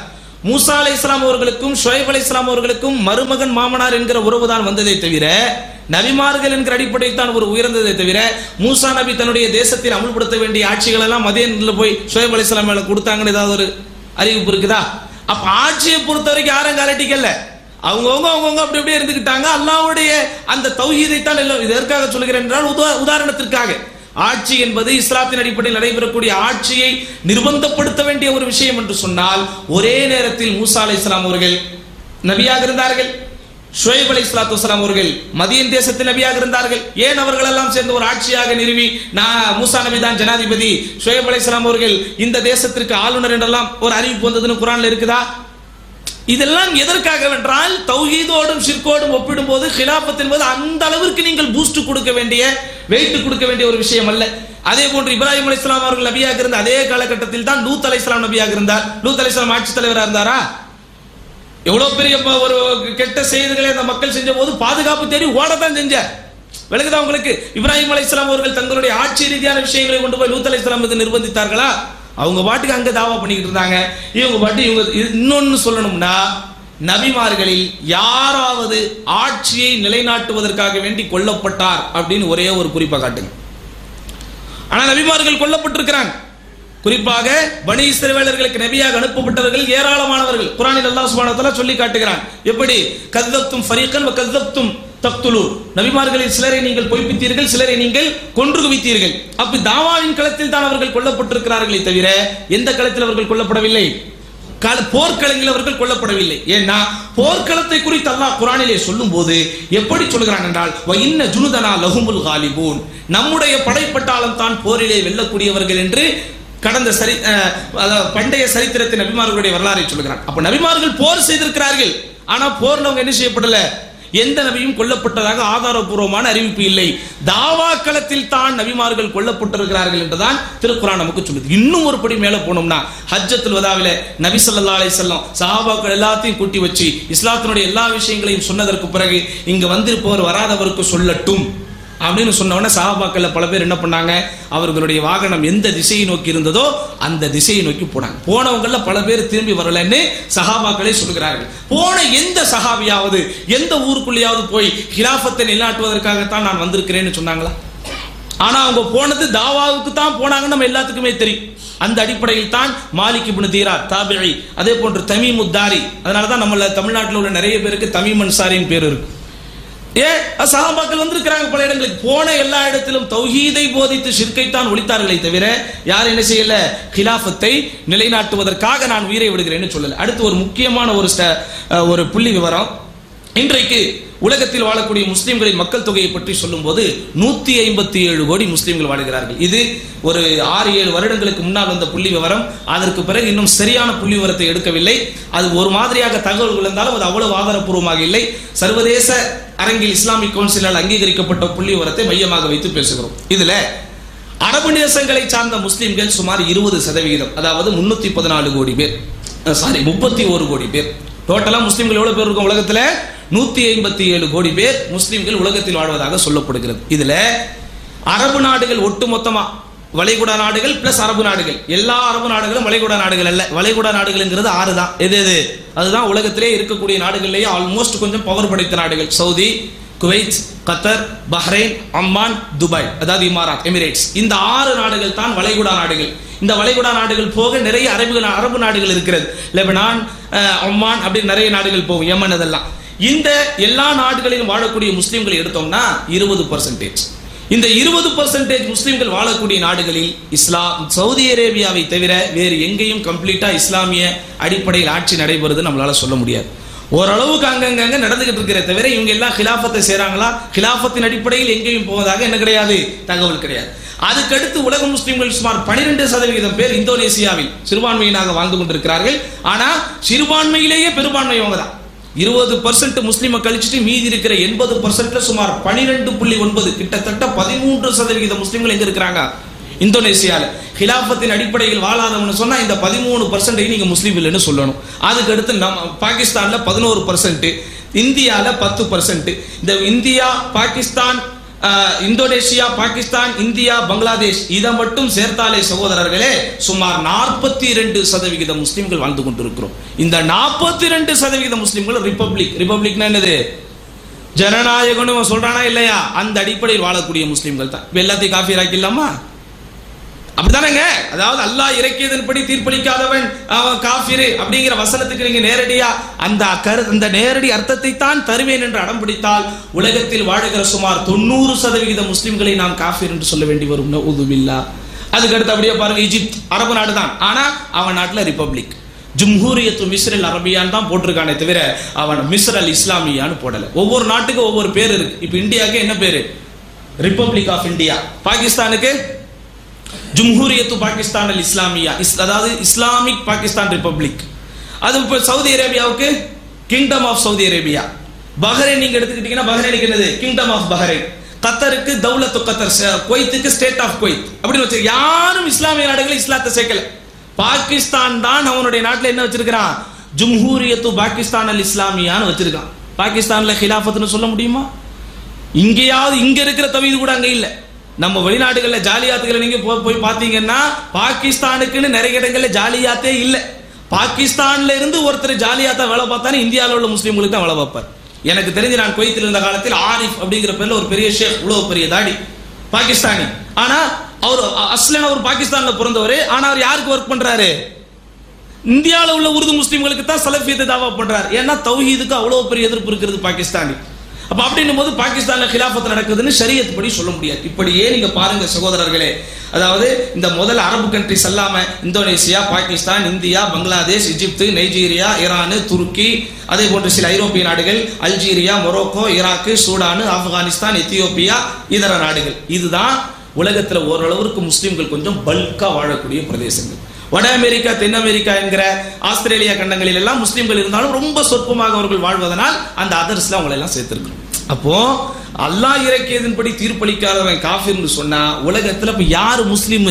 மூசா அலை இஸ்லாம் அவர்களுக்கும் ஷுவைப் அலை இஸ்லாம் அவர்களுக்கும் மருமகன் மாமனார் என்கிற உறவு தான் வந்ததை தவிர நபிமார்கள் என்கிற அடிப்படையில் தான் ஒரு உயர்ந்ததை தவிர மூசா நபி தன்னுடைய தேசத்தில் அமுல்படுத்த வேண்டிய ஆட்சிகள் எல்லாம் மதியனில் போய் ஷுவைப் அலை இஸ்லாம் மேல கொடுத்தாங்கன்னு ஏதாவது ஒரு அறிவிப்பு இருக்குதா அப்ப ஆட்சியை பொறுத்த வரைக்கும் யாரும் கலட்டிக்கல அவங்கவுங்க அவங்கவுங்க அப்படி அப்படியே இருந்துக்கிட்டாங்க அல்லாவுடைய அந்த தௌஹீதை தான் எல்லாம் இது எதற்காக சொல்கிறேன் என்றால் உதா- உதாரணத்திற்காக ஆட்சி என்பது இஸ்லாத்தின் அடிப்படையில் நடைபெறக்கூடிய ஆட்சியை நிர்பந்தப்படுத்த வேண்டிய ஒரு விஷயம் என்று சொன்னால் ஒரே நேரத்தில் மூசா அலை இஸ்லாம் அவர்கள் நபியாக இருந்தார்கள் ஷுவைப் அலை இஸ்லாத்து வஸ்ஸலாம் அவர்கள் மதியன் தேசத்தில் நபியாக இருந்தார்கள் ஏன் அவர்கள் எல்லாம் சேர்ந்து ஒரு ஆட்சியாக நிறுவி நான் மூசா நபி தான் ஜனாதிபதி ஷுவைப் அலை இஸ்லாம் அவர்கள் இந்த தேசத்திற்கு ஆளுநர் என்றெல்லாம் ஒரு அறிவிப்பு வந்ததுன்னு குரான்ல இருக்குதா இதெல்லாம் எதற்காக வென்றால் தௌஹீதோடும் ஷிர்கோடும் ஒப்பிடும்போது ஹிலாபத் என்பது அந்த அளவிற்கு நீங்கள் பூஸ்ட் கொடுக்க வேண்டிய வெயிட் கொடுக்க வேண்டிய ஒரு விஷயம் அல்ல அதே போன்று இப்ராஹிம் அலைஹிஸ்ஸலாம் அவர்கள் நபியாக இருந்த அதே காலகட்டத்தில் தான் லூத் அலைஹிஸ்ஸலாம் நபியாக இருந்தார் லூத் அலைஹிஸ்ஸலாம் ஆட்சி தலைவராக இருந்தாரா எவ்வளவு பெரிய ப- ஒரு கெட்ட செய்திகளை அந்த மக்கள் செஞ்ச போது பாதுகாப்பு தேடி ஓடத்தான் செஞ்சார் விளக்குதா உங்களுக்கு இப்ராஹிம் அலைஹிஸ்ஸலாம் அவர்கள் தங்களுடைய ஆட்சி ரீதியான விஷயங்களை கொண்டு போய் லூத் அலைஹிஸ்ஸலாம் மீது நிர்பந்தித்தார்களா அவங்க பாட்டுக்கு அங்க தாவா பண்ணிக்கிட்டு இருந்தாங்க இவங்க பாட்டு இவங்க இது- இன்னொன்னு சொல்லணும்னா நபிமார்களில் யாராவது ஆட்சியை நிலைநாட்டுவதற்காக வேண்டி கொல்லப்பட்டார் அப்படின்னு ஒரே ஒரு குறிப்பை காட்டுங்க ஆனா நபிமார்கள் கொல்லப்பட்டிருக்கிறாங்க குறிப்பாக பனி இஸ்ரவேலர்களுக்கு நபியாக அனுப்பப்பட்டவர்கள் ஏராளமானவர்கள் குரானில் அல்லாஹ் சுப்ஹானஹு வ தஆலா சொல்லி காட்டுகிறான் எப்படி கzzabtum ஃபரீகன் வ கzzabtum தக்துலூன் நபிமார்களில் சிலரை நீங்கள் பொய்ப்பித்தீர்கள் சிலரை நீங்கள் கொன்று குவித்தீர்கள் அப்ப தாவாவின் களத்தில் தான் அவர்கள் கொல்லப்பட்டிருக்கிறார்களே தவிர எந்த களத்தில் அவர்கள் கொல்லப்படவில்லை கள- போர்க்களங்களில் அவர்கள் கொல்லப்படவில்லை ஏன்னா போர்க்களத்தை குறித்து அல்லாஹ் குரானிலே சொல்லும்போது எப்படி சொல்கிறான் என்றால் "வ இன்ன ஜுனுதனா லஹுமுல் காலிபூன் நம்முடைய படைப்பட்டாளம் தான் போரிலே வெல்லக்கூடியவர்கள் என்று கடந்த சரி அஹ், அதாவது பண்டைய சரித்திரத்தின் நபிமார்களுடைய வரலாறை சொல்கிறான் அப்ப நபிமார்கள் போர் செய்திருக்கிறார்கள் ஆனா போர்ல அவங்க என்ன செய்யப்படல எந்த நபியும் கொல்லப்பட்டதாக ஆதாரபூர்வமான அறிவிப்பு இல்லை தாவா களத்தில் தான் நபிமார்கள் கொல்லப்பட்டிருக்கிறார்கள் என்றுதான் திருக்குறான் நமக்கு சொல்லுது இன்னும் ஒரு படி மேல போனோம்னா ஹஜ்ஜத்துல் வதாவில நபி ஸல்லல்லாஹு அலைஹி வஸல்லம் சஹாபாக்கள் எல்லாத்தையும் கூட்டி வச்சு இஸ்லாத்தினுடைய எல்லா விஷயங்களையும் சொன்னதற்கு பிறகு இங்க வந்திருப்பவர் வராதவருக்கு சொல்லட்டும் அப்படின்னு சொன்ன உடனே சஹாபாக்கள்ல பல பேர் என்ன பண்ணாங்க அவர்களுடைய வாகனம் எந்த திசையை நோக்கி இருந்ததோ அந்த திசையை நோக்கி போனாங்க போனவங்கள பல பேர் திரும்பி வரலன்னு சஹாபாக்களே சொல்கிறார்கள் போன எந்த சஹாபியாவது எந்த ஊருக்குள்ளேயாவது போய் ஹிலாஃபத்தை நிலைநாட்டுவதற்காகத்தான் நான் வந்திருக்கிறேன்னு சொன்னாங்களா ஆனா அவங்க போனது தாவாவுக்கு தான் போனாங்கன்னு நம்ம எல்லாத்துக்குமே தெரியும் அந்த அடிப்படையில் தான் மாலிக் இப்னு தீரா தாபிழி அதே போன்று தமீம் உத்தாரி அதனால தான் நம்மள தமிழ்நாட்டில் உள்ள நிறைய பேருக்கு தமீம் அன்சாரின்னு பேர் இருக்கு ஏ சஹாபாக்கள் வந்திருக்கிறாங்க பல இடங்களுக்கு போன எல்லா இடத்திலும் தௌஹீதை போதித்து ஷிர்கைத்தான் ஒழித்தார்களே தவிர யார் என்ன செய்யல கிலாஃபத்தை நிலைநாட்டுவதற்காக நான் உயிரை விடுகிறேன்னு சொல்லல அடுத்து ஒரு முக்கியமான ஒரு ஸ்ட- அஹ், ஒரு புள்ளி விவரம் இன்றைக்கு உலகத்தில் வாழக்கூடிய முஸ்லிம்களின் மக்கள் தொகையை பற்றி சொல்லும்போது நூத்தி ஐம்பத்தி ஏழு கோடி முஸ்லிம்கள் வாழுகிறார்கள் இது ஒரு ஆறு ஏழு வருடங்களுக்கு முன்னால் வந்த புள்ளி விவரம் அதற்கு பிறகு இன்னும் சரியான புள்ளி விவரத்தை எடுக்கவில்லை அது ஒரு மாதிரியாக தகவல்கள் இருந்தாலும் அது அவ்வளவு ஆதாரப்பூர்வமாக இல்லை சர்வதேச அரங்கில் இஸ்லாமிக் கவுன்சிலால் அங்கீகரிக்கப்பட்ட புள்ளி விவரத்தை மையமாக வைத்து பேசுகிறோம் இதுல அரபு தேசங்களை சார்ந்த முஸ்லிம்கள் சுமார் இருபது சதவிகிதம் அதாவது முன்னூத்தி பதினாலு கோடி பேர் சாரி முப்பத்தி ஒரு கோடி பேர் டோட்டலா முஸ்லிம்கள் எவ்வளவு பேர் இருக்கும் உலகத்துல நூத்தி ஐம்பத்தி ஏழு கோடி பேர் முஸ்லிம்கள் உலகத்தில் வாழ்வதாக சொல்லப்படுகிறது இதுல அரபு நாடுகள் ஒட்டுமொத்தமா வளைகுடா நாடுகள் பிளஸ் அரபு நாடுகள் எல்லா அரபு நாடுகளும் வளைகுடா நாடுகள் அல்ல வளைகுடா நாடுகள்ங்கிறது ஆறு தான் எது எது அதுதான் உலகத்திலே இருக்கக்கூடிய நாடுகள்லேயே ஆல்மோஸ்ட் கொஞ்சம் பவர் படைத்த நாடுகள் Saudi Kuwait Qatar Bahrain Oman Dubai அதாவது இமாராத் எமிரேட்ஸ் இந்த ஆறு நாடுகள் தான் வளைகுடா நாடுகள் இந்த வளைகுடா நாடுகள் போக நிறைய அரபுகள் அரபு நாடுகள் இருக்கிறது லெபனான் அஹ், ஒமான் அப்படின்னு நிறைய நாடுகள் போகும் யமன் அதெல்லாம் இந்த எல்லா நாடுகளிலும் வாழக்கூடிய முஸ்லிம்களை எடுத்தோம்னா இருபது பர்சன்டேஜ் இந்த இருபது பர்சன்டேஜ் முஸ்லிம்கள் வாழக்கூடிய நாடுகளில் இஸ்லாம் சவுதி அரேபியாவை தவிர வேறு எங்கேயும் கம்ப்ளீட்டா இஸ்லாமிய அடிப்படையில் ஆட்சி நடைபெறுது நம்மளால சொல்ல முடியாது ஓரளவுக்கு அங்கங்க நடந்துகிட்டு இருக்கிற தவிர இவங்க எல்லாம் கிலாஃபத்தை செய்றாங்களா கிலாஃபத்தின் அடிப்படையில் எங்கேயும் போவதாக என்ன கிடையாது தகவல் கிடையாது அதுக்கடுத்து உலக முஸ்லிம்கள் சுமார் 12% சதவிகிதம் பேர் இந்தோனேசியாவில் சிறுபான்மையினாக வாழ்ந்து கொண்டிருக்கிறார்கள் ஆனா சிறுபான்மையிலேயே பெரும்பான்மை அவங்க தான் இருபது பர்சன்ட் முஸ்லிமை கழிச்சிட்டு மீதி இருக்கிற எண்பது பர்சன்ட்ல சுமார் பனிரெண்டு புள்ளி ஒன்பது கிட்டத்தட்ட பதிமூன்று சதவிகித முஸ்லிம்கள் எங்க இருக்கிறாங்க இந்தோனேசியால ஹிலாஃபத்தின் அடிப்படையில் வாழாதவன்னு சொன்னா இந்த பதிமூணு பர்சன்டை நீங்க முஸ்லீம் இல்லைன்னு சொல்லணும் அதுக்கு அடுத்து நம்ம பாகிஸ்தான்ல பதினோரு பர்சன்ட் இந்தியால பத்து பர்சன்ட் இந்த இந்தியா பாகிஸ்தான் அஹ், இந்தோனேஷியா பாகிஸ்தான் இந்தியா பங்களாதேஷ் இதை மட்டும் சேர்த்தாலே சகோதரர்களே சுமார் நாற்பத்தி ரெண்டு சதவிகித முஸ்லிம்கள் வாழ்ந்து கொண்டிருக்கிறோம் இந்த நாற்பத்தி ரெண்டு சதவிகித முஸ்லிம்கள் ரிப்பப்ளிக் ரிப்பப்ளிக்னா என்னது ஜனநாயகம்னு இவன் சொல்றானா இல்லையா அந்த அடிப்படையில் வாழக்கூடிய முஸ்லிம்கள் தான் இப்ப எல்லாத்தையும் காஃபி ஆக்கிடலாமா அப்படிதானேங்க அதாவது அல்லாஹ் இறக்கியதன்படி தீர்ப்பளிக்காதவன் அவன் காஃபிரு அப்படிங்கிற வசனத்துக்கு நீங்க நேரடியா அந்த கரு அந்த நேரடி அர்த்தத்தை தான் தருவேன் என்று அடம் பிடித்தால் உலகத்தில் வாழுகிற சுமார் தொண்ணூறு சதவிகித முஸ்லிம்களை நாம் காஃபிர் என்று சொல்ல வேண்டி வரும் உதுவில்லா அதுக்கு அடுத்து அப்படியே பாருங்க ஈஜிப்த் அரபு நாடு தான் ஆனா அவன் நாட்டுல ரிப்பப்ளிக் ஜும்ஹூரியத்து மிஸ்ரல் அரபியான் தான் போட்டிருக்கானே தவிர அவன் மிஸ்ர் அல் இஸ்லாமியான்னு போடல ஒவ்வொரு நாட்டுக்கும் ஒவ்வொரு பேர் இருக்கு இப்ப இந்தியாவுக்கு என்ன பேரு ரிப்பப்ளிக் ஆஃப் இந்தியா பாகிஸ்தானுக்கு ஜும்ஹூரியத்து பாகிஸ்தான் அல் இஸ்லாமியா இஸ்- அதாவது இஸ்லாமிக் பாகிஸ்தான் ரிப்பப்ளிக் அது இப்போ சவுதி அரேபியாவுக்கு kingdom of Saudi Arabia Bahrain நீங்க எடுத்துக்கிட்டீங்கன்னா பஹ்ரைனுக்கு என்னது கிங்டம் ஆஃப் பஹ்ரைன் கத்தருக்கு தௌலத்து கத்தர் ச- குவைத்துக்கு ஸ்டேட் ஆஃப் குவைத் அப்படின்னு வச்சு யாரும் இஸ்லாமிய நாடுகள் இஸ்லாத்தை சேர்க்கல பாகிஸ்தான் தான் அவனுடைய நாட்டுல என்ன வச்சிருக்கிறான் ஜும்ஹூரியத்து பாகிஸ்தான் அல் இஸ்லாமியான்னு வச்சிருக்கான் பாகிஸ்தான்ல ஹிலாஃபத்னு சொல்ல முடியுமா இங்கேயாவது இங்க இருக்கிற தவீது கூட அங்க இல்ல நம்ம வெளிநாடுகள்ல ஜாலியாத்துகளை நீங்க போ- போய் பாத்தீங்கன்னா பாகிஸ்தானுக்குன்னு நிறைய இடங்கள்ல ஜாலியாத்தே இல்ல பாகிஸ்தான்ல இருந்து ஒருத்தர் ஜாலியாத்தா வேலை பார்த்தானே இந்தியாவில் உள்ள முஸ்லீம்களுக்கு தான் வேலை பார்ப்பார் எனக்கு தெரிஞ்சு நான் குவைத்தில் இருந்த காலத்தில் ஆரிஃப் அப்படிங்கிற பேர்ல ஒரு பெரிய ஷேக் இவ்வளவு பெரிய தாடி பாகிஸ்தானி ஆனா அவர் அஸ்லன் அவர் பாகிஸ்தான்ல பிறந்தவர் ஆனா அவர் யாருக்கு ஒர்க் பண்றாரு இந்தியாவில் உள்ள உருது முஸ்லிம்களுக்கு தான் சலஃபியத்தை தாவா பண்றாரு ஏன்னா தௌஹீதுக்கு அவ்வளவு பெரிய எதிர்ப்பு இருக்கிறது பாகிஸ்தானி அப்ப அப்படின்னும் போது பாகிஸ்தான்ல கிலாஃபத் நடக்குதுன்னு ஷரியத் படி சொல்ல முடியாது இப்படியே நீங்க பாருங்க சகோதரர்களே அதாவது இந்த முதல் அரபு கண்ட்ரிஸ் அல்லாம இந்தோனேசியா பாகிஸ்தான் இந்தியா பங்களாதேஷ் எகிப்து நைஜீரியா ஈரான் துருக்கி அதே போன்று சில ஐரோப்பிய நாடுகள் Algeria Morocco Iraq Sudan Afghanistan Ethiopia இதர நாடுகள் இதுதான் உலகத்துல ஓரளவுக்கு முஸ்லிம்கள் கொஞ்சம் பல்கா வாழக்கூடிய பிரதேசங்கள் வட அமெரிக்கா தென் அமெரிக்கா என்கிற ஆஸ்திரேலியா கண்டங்களில் எல்லாம் முஸ்லிம்கள் இருந்தாலும் ரொம்ப சொற்பமாக அவர்கள் வாழ்வதனால் அந்த அதர்ஸ்ல அவங்களை எல்லாம் சேர்த்திருக்கணும் அப்போ அல்லாஹ் இறக்கியதன்படி தீர்ப்பளிக்காதவன் காஃபிர்னு சொன்னா உலகத்துல இப்ப யாரு முஸ்லிம்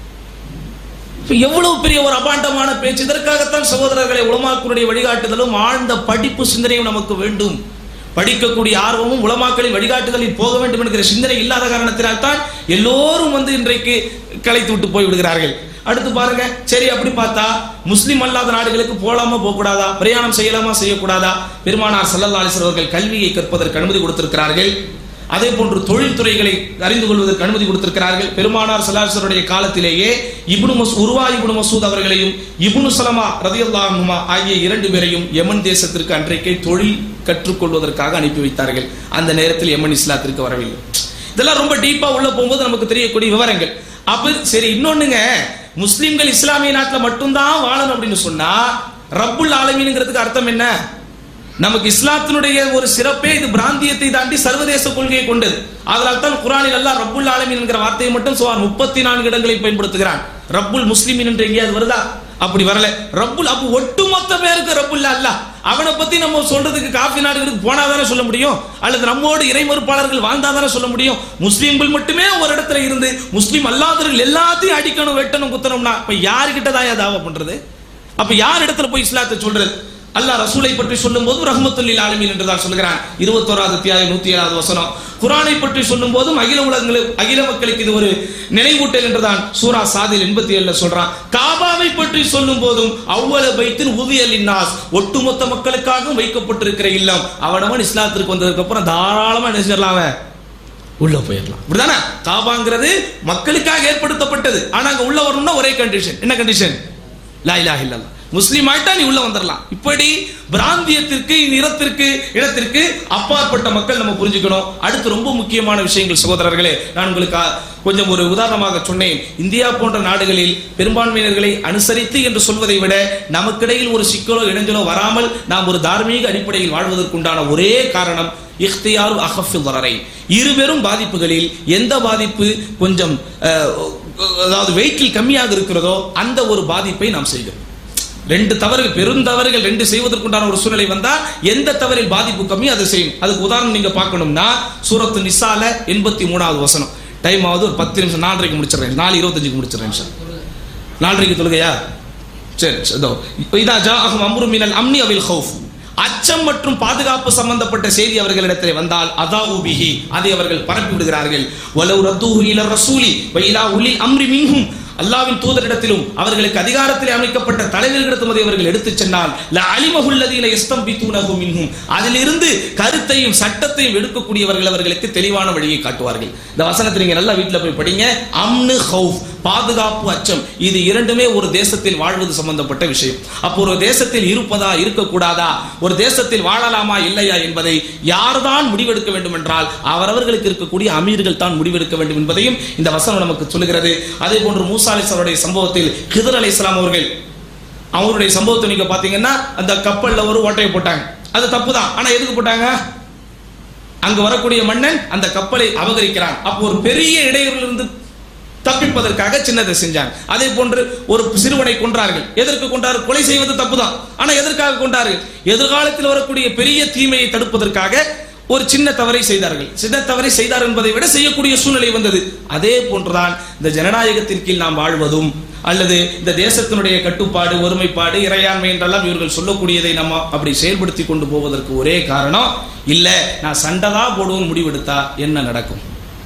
இப்ப எவ்வளவு பெரிய ஒரு அபாண்டமான பேச்சு இதற்காகத்தான் சகோதரர்களை உலமாக்களுடைய வழிகாட்டுதலும் ஆழ்ந்த படிப்பு சிந்தனையும் நமக்கு வேண்டும் படிக்கக்கூடிய ஆர்வமும் உலமாக்களின் வழிகாட்டுதலில் போக வேண்டும் என்கிற சிந்தனை இல்லாத காரணத்தினால் தான் எல்லோரும் வந்து இன்றைக்கு கலைத்து விட்டு போய் விடுகிறார்கள் அடுத்து பாருங்க சரி அப்படி பார்த்தா முஸ்லிம் அல்லாத நாடுகளுக்கு போலாமா போக கூடாதா பிரயாணம் செய்யலாமா செய்யக்கூடாதா பெருமானார் சல்லல்லா அலிஸ்வரர் அவர்கள் கல்வியை கற்பதற்கு அனுமதி கொடுத்திருக்கிறார்கள் அதே போன்று தொழில்துறைகளை அறிந்து கொள்வதற்கு அனுமதி கொடுத்திருக்கிறார்கள் பெருமானார் சல்லாசருடைய காலத்திலேயே இப்னு மஸ் உருவா இப்னு மசூத் அவர்களையும் இப்னு சலமா ரதியுல்லாஹுமா ஆகிய இரண்டு பேரையும் யமன் தேசத்திற்கு அன்றைக்கே தொழில் கற்றுக்கொள்வதற்காக அனுப்பி வைத்தார்கள் அந்த நேரத்தில் யமன் இஸ்லாத்திற்கு வரவில்லை இதெல்லாம் ரொம்ப டீப்பா உள்ள போகும்போது நமக்கு தெரியக்கூடிய விவரங்கள் அப்ப சரி இன்னொன்னுங்க முஸ்லிம்கள் இஸ்லாமிய நாட்டில் மட்டும்தான் வாழணும் அப்படின்னு சொன்னா ரப்புல் ஆலமீனுங்கிறதுக்கு அர்த்தம் என்ன நமக்கு இஸ்லாத்தினுடைய ஒரு சிறப்பே இது பிராந்தியத்தை தாண்டி சர்வதேச கொள்கையை கொண்டது அதனால் தான் குரானில் அல்லாஹ் ரப்புல் ஆலமீன் என்கிற வார்த்தையை மட்டும் சுமார் முப்பத்தி நான்கு இடங்களில் பயன்படுத்துகிறான் ரப்புல் முஸ்லிமின் என்று எங்கேயாவது வருதா அப்படி வரல ரப்புல் அப்ப ஒட்டுமொத்த பேருக்கு ரப்புல் அல்லாஹ் அவனை பத்தி நம்ம சொல்றதுக்கு காஃபி நாடுகளுக்கு போனா தானே சொல்ல முடியும் அல்லது நம்மோடு இறை மறுப்பாளர்கள் வாழ்ந்தா தானே சொல்ல முடியும் முஸ்லீம்கள் மட்டுமே ஒரு இடத்துல இருந்து முஸ்லீம் அல்லாதவர்கள் எல்லாத்தையும் அடிக்கணும் வெட்டணும் குத்தணும்னா இப்ப யாருக்கிட்ட தான் தாவா பண்றது அப்ப யார் இடத்துல போய் இஸ்லாத்தை சொல்றது அல்லாஹ் ரசூலை பற்றி சொல்லும்போது ரஹ்மத்துல்லில் ஆலமீன் என்று தான் சொல்கிறான் இருபத்தோராவது அத்தியாயம் நூத்தி ஏழாவது வசனம் குரானை பற்றி சொல்லும் போதும் அகில உலகங்களுக்கு அகில மக்களுக்கு இது ஒரு நினைவூட்டல் என்றுதான் சூரா சாதில் எண்பத்தி ஏழுல சொல்றான் காபாவை பற்றி சொல்லும் போதும் அவ்வள பைத்தின் உதியல் இன்னாஸ் ஒட்டுமொத்த மக்களுக்காகவும் வைக்கப்பட்டிருக்கிற இல்லம் அவனவன் இஸ்லாத்திற்கு வந்ததுக்கு அப்புறம் தாராளமா என்ன செஞ்சிடலாம் அவன் உள்ள போயிடலாம் இப்படிதானே காபாங்கிறது மக்களுக்காக ஏற்படுத்தப்பட்டது ஆனா அங்க உள்ள வரணும்னா ஒரே கண்டிஷன் என்ன கண்டிஷன் லா இலாஹ இல்லல்லாஹ் முஸ்லீம் ஆயிட்டா நீ உள்ள வந்துடலாம் இப்படி பிராந்தியத்திற்கு நிறத்திற்கு இடத்திற்கு அப்பாற்பட்ட மக்கள் நம்ம புரிஞ்சுக்கணும் அடுத்து ரொம்ப முக்கியமான விஷயங்கள் சகோதரர்களே நான் உங்களுக்கு ஆ, கொஞ்சம் ஒரு உதாரணமாக சொன்னேன் இந்தியா போன்ற நாடுகளில் பெரும்பான்மையினர்களை அனுசரித்து என்று சொல்வதை விட நமக்கிடையில் ஒரு சிக்கலோ இடைஞ்சலோ வராமல் நாம் ஒரு தார்மீக அடிப்படையில் வாழ்வதற்குண்டான ஒரே காரணம் இஃப்தியாரு அகஃபில் வரரை இருபெரும் பாதிப்புகளில் எந்த பாதிப்பு கொஞ்சம் அஹ், அதாவது வெயிட்டில் கம்மியாக இருக்கிறதோ அந்த ஒரு பாதிப்பை நாம் செய்கிறோம் ரெண்டு தவறுகள் பெருந்தவறுகள் ரெண்டு செய்வதற்குண்டான ஒரு சூழ்நிலை வந்தா எந்த தவறில் பாதிப்பு கம்மி அதை செய்யும் அதுக்கு உதாரணம் நீங்க பார்க்கணும்னா சூரத்து நிசால எண்பத்தி மூணாவது வசனம் டைம் ஆகுது ஒரு பத்து நிமிஷம் நாலரைக்கு முடிச்சிடுறேன் நாலு இருபத்தஞ்சுக்கு முடிச்சிடுறேன் சார் நாலரைக்கு தொழுகையா சரி சரி, இதோ இதா ஜா அஹும் அம்ரு மினல் அம்னி அவில் ஹவுஃப் அச்சம் மற்றும் பாதுகாப்பு சம்பந்தப்பட்ட செய்தி அவர்களிடத்தில் வந்தால் அதா உபிஹி அதை அவர்கள் பரப்பி விடுகிறார்கள் வலவு ரத்தூஹு இல ரசூலி வைலா உலி அம்ரி மின்ஹும் அல்லாவின் தூதரிடத்திலும் அவர்களுக்கு அதிகாரத்தில் அமைக்கப்பட்ட தலைவர்களிடத்தும் அதை அவர்கள் எடுத்துச் சென்றால் ல அலிமகுல்லதீன எஸ்தம்பித்தூனஹு மின்ஹும் அதிலிருந்து கருத்தையும் சட்டத்தையும் எடுக்கக்கூடியவர்கள் அவர்களுக்கு தெளிவான வழியை காட்டுவார்கள் இந்த வசனத்தை நீங்க நல்லா வீட்டுல போய் படிங்க அம்னு ஹவுஃப் பாதுகாப்பு அச்சம் இது இரண்டுமே ஒரு தேசத்தில் வாழ்வது சம்பந்தப்பட்ட விஷயம் அப்போ ஒரு தேசத்தில் இருப்பதா இருக்கக்கூடாதா ஒரு தேசத்தில் வாழலாமா இல்லையா என்பதை யார்தான் முடிவெடுக்க வேண்டும் என்றால் அவரவர்களுக்கு இருக்கக்கூடிய அமீர்கள் தான் முடிவெடுக்க வேண்டும் என்பதையும் இந்த வசனம் நமக்கு சொல்லுகிறது அதே போன்று மூசா அலிஸ்வருடைய சம்பவத்தில் ஹிதர் அலி இஸ்லாம் அவர்கள் அவருடைய சம்பவத்தை நீங்க பாத்தீங்கன்னா அந்த கப்பல்ல ஒரு ஓட்டையை போட்டாங்க அது தப்பு தான் ஆனா எதுக்கு போட்டாங்க அங்கு வரக்கூடிய மன்னன் அந்த கப்பலை அபகரிக்கிறான் அப்போ ஒரு பெரிய இடையூறிலிருந்து தப்பிப்பதற்காக சின்னதை செஞ்சாங்க அதே போன்று ஒரு சிறுவனை கொன்றார்கள் எதற்கு கொண்டார் கொலை செய்வது தப்புதான் ஆனா எதற்காக கொண்டார்கள் எதிர்காலத்தில் வரக்கூடிய பெரிய தீமையை தடுப்பதற்காக ஒரு சின்ன தவறை செய்தார்கள் சின்ன தவறை செய்தார் என்பதை விட செய்யக்கூடிய சூழ்நிலை வந்தது அதே போன்றுதான் இந்த ஜனநாயகத்தின் கீழ் நாம் வாழ்வதும் அல்லது இந்த தேசத்தினுடைய கட்டுப்பாடு ஒருமைப்பாடு இறையாண்மை என்றெல்லாம் இவர்கள் சொல்லக்கூடியதை நம்ம அப்படி செயல்படுத்தி கொண்டு போவதற்கு ஒரே காரணம் இல்ல நான் சண்டைதான் போடுவோம் முடிவெடுத்தா என்ன நடக்கும்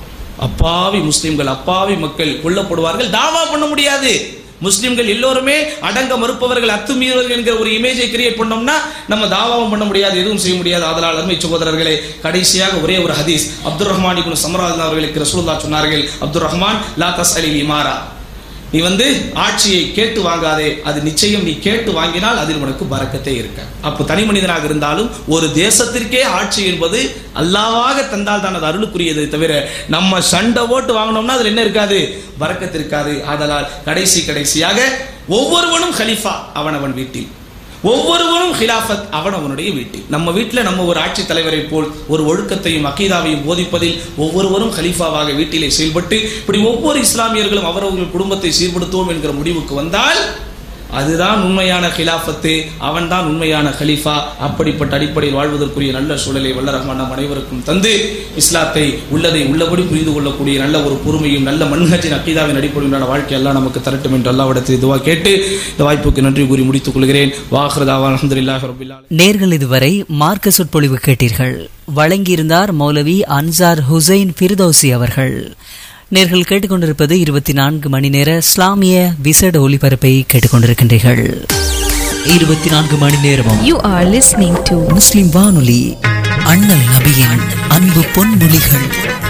அப்பாவி முஸ்லிம்கள் அப்பாவி மக்கள் கொல்லப்படுவார்கள் தாவா பண்ண முடியாது முஸ்லிம்கள் எல்லோருமே அடங்க மறுப்பவர்கள் அத்துமீறவர்கள் என்கிற ஒரு இமேஜை கிரியேட் பண்ணோம்னா நம்ம தாவாவும் பண்ண முடியாது எதுவும் செய்ய முடியாது அதனால் அருமை சகோதரர்களே கடைசியாக ஒரே ஒரு ஹதீஸ் அப்துல் ரஹ்மான் இப்னு சமராஜ் அவர்களுக்கு ரசூலுல்லாஹ் சொன்னார்கள் அப்துல் ரஹ்மான் லா தஸ் அலி இமாரா நீ வந்து ஆட்சியை கேட்டு வாங்காதே அது நிச்சயம் நீ கேட்டு வாங்கினால் அதில் உனக்கு பறக்கத்தே இருக்க அப்போ தனி மனிதனாக இருந்தாலும் ஒரு தேசத்திற்கே ஆட்சி என்பது அல்லாவாக தந்தால் தான் அது அருளுக்குரியதை தவிர நம்ம சண்டை ஓட்டு வாங்கினோம்னா அதுல என்ன இருக்காது பறக்கத்து இருக்காது ஆதலால் கடைசி கடைசியாக ஒவ்வொருவனும் ஹலிஃபா அவனவன் வீட்டில் ஒவ்வொருவரும் ஹிலாஃபத் அவன் அவனுடைய வீட்டில் நம்ம வீட்டில் நம்ம ஒரு ஆட்சி தலைவரை போல் ஒரு ஒழுக்கத்தையும் அக்கீதாவையும் போதிப்பதில் ஒவ்வொருவரும் ஹலீஃபாவாக வீட்டிலே செயல்பட்டு இப்படி ஒவ்வொரு இஸ்லாமியர்களும் அவரவர்கள் குடும்பத்தை சீர்படுத்துவோம் என்கிற முடிவுக்கு வந்தால் அதுதான் உண்மையான ஹிலாஃபத்து அவன் தான் உண்மையான ஹலீஃபா அப்படிப்பட்ட அடிப்படையில் வாழ்வதற்குரிய நல்ல சூழலை வல்ல ரஹ்மான் நம் அனைவருக்கும் தந்து இஸ்லாத்தை உள்ளதை உள்ளபடி புரிந்து கொள்ளக்கூடிய நல்ல ஒரு பொறுமையும் நல்ல மன்ஹஜின் அக்கீதாவின் அடிப்படையிலான வாழ்க்கை எல்லாம் நமக்கு தரட்டும் என்று அல்லாவிடத்தில் இதுவா கேட்டு இந்த வாய்ப்புக்கு நன்றி கூறி முடித்துக் கொள்கிறேன் வாஹ்ரதாவா அலமதுல்லாஹ் ரபில்லா
நேர்கள் இதுவரை மார்க்க சொற்பொழிவு கேட்டீர்கள் வழங்கியிருந்தார் மௌலவி அன்சார் ஹுசைன் ஃபிர்தௌசி அவர்கள் நேர்கள் கேட்டுக்கொண்டிருப்பது இருபத்தி நான்கு மணி நேர இஸ்லாமிய விசேட ஒலிபரப்பை கேட்டுக்கொண்டிருக்கின்றீர்கள் இருபத்தி நான்கு மணி நேரமும்
You are listening to
முஸ்லிம் வானொலி அண்ணல் நபியின் அன்பு பொன்மொழிகள்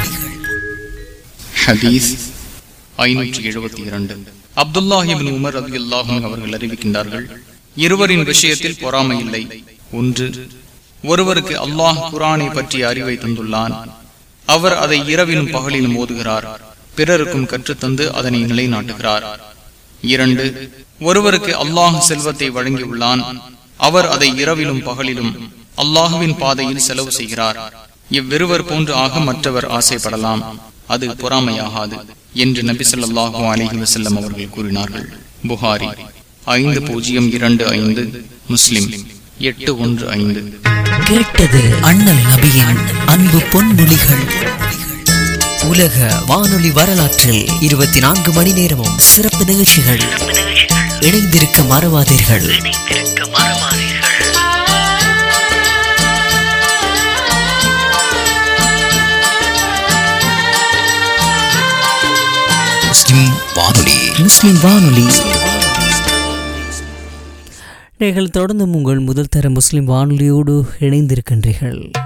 ஹதீஸ் ஐநூற்றி எழுபத்தி இரண்டு அப்துல்லாஹிபின் உமர் அலி அல்லாஹும் அவர்கள் அறிவிக்கின்றார்கள் இருவரின் விஷயத்தில் பொறாமை இல்லை ஒன்று ஒருவருக்கு அல்லாஹ் குரானை பற்றிய அறிவை தந்துள்ளான் அவர் அதை இரவிலும் பகலிலும் ஓதுகிறார் பிறருக்கும் கற்றுத்தந்து அதனை நிலைநாட்டுகிறார் இரண்டு ஒருவருக்கு அல்லாஹ் செல்வத்தை வழங்கியுள்ளான் அவர் அதை இரவிலும் பகலிலும் அல்லாஹுவின் பாதையில் செலவு செய்கிறார் இவ்விருவர் போன்று ஆக மற்றவர் ஆசைப்படலாம் அது பொறாமையாகாது என்று நபி ஸல்லல்லாஹு அலைஹி வஸல்லம் அவர்கள் கூறினார்கள் புகாரி ஐந்து பூஜ்ஜியம் இரண்டு ஐந்து முஸ்லிம் எட்டு ஒன்று ஐந்து
கேட்டது அண்ணல் நபியின் அன்பு பொன்மொழிகள் உலக வானொலி வரலாற்றில் இருபத்தி நான்கு மணி நேரமும் சிறப்பு நிகழ்ச்சிகள் இணைந்திருக்க மறவாதீர்கள்
முஸ்லிம் வானொலி
முஸ்லிம் வானொலி நீங்கள் தொடர்ந்து உங்கள் முதல் தர முஸ்லிம் வானொலியோடு இணைந்திருக்கின்றீர்கள்